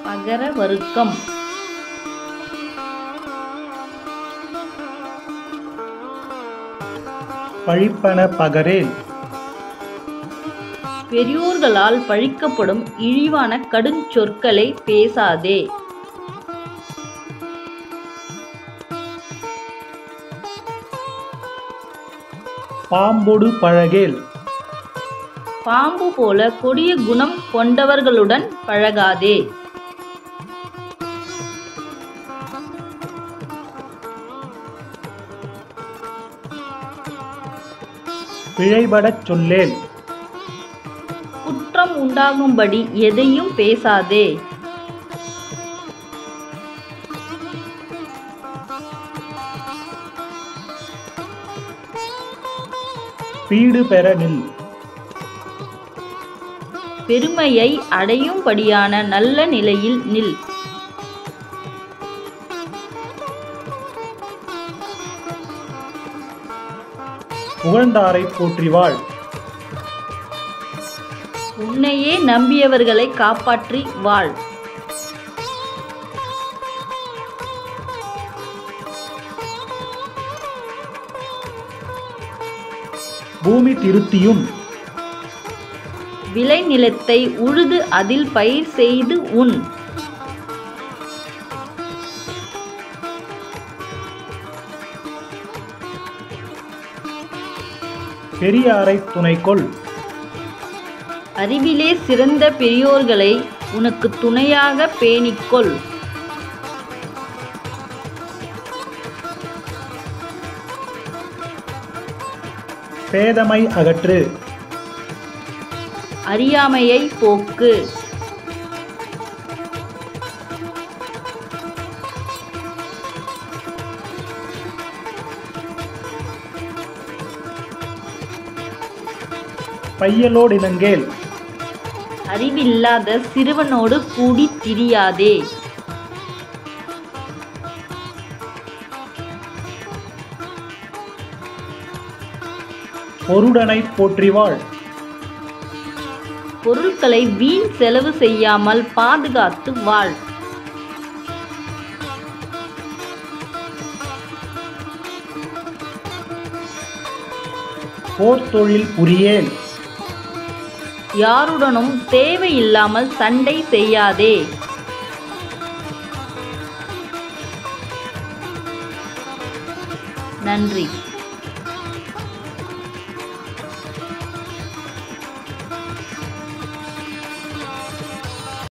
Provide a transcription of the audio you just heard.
பகர வருக்கம் பழிப்பன பகரேல் பெரியோர்களால் பழிக்கப்படும் இழிவான கடுஞ்சொற்களை பேசாதே பாம்பொடு பழகேல் பாம்பு போல கொடிய குணம் கொண்டவர்களுடன் பழகாதே பிழைபடச் சொல்லேல் குற்றம் உண்டாகும்படி எதையும் பேசாதே பீடு பெற நில் பெருமையை அடையும்படியான நல்ல நிலையில் நில் புகழ்ந்தாரை போற்றி வாழ் உன்னையே நம்பியவர்களை காப்பாற்றி வாழ் பூமி திருத்தியும் விளைநிலத்தை உழுது அதில் பயிர் செய்து உண் பெரியாரை துணைக்கொள் அறிவிலே சிறந்த பெரியோர்களை உனக்கு துணையாக பேணிக்கொள் பேதமை அகற்று அறியாமையை போக்கு பையலோடினங்கேல் அறிவில்லாத சிறுவனோடு கூடி திரியாதே பொருடனைப் போற்றி வாழ் பொருட்களை வீண் செலவு செய்யாமல் பாதுகாத்து வாழ் போர்த்தொழில் புரியேல் யாருடனும் தேவையில்லாமல் சண்டை செய்யாதே நன்றி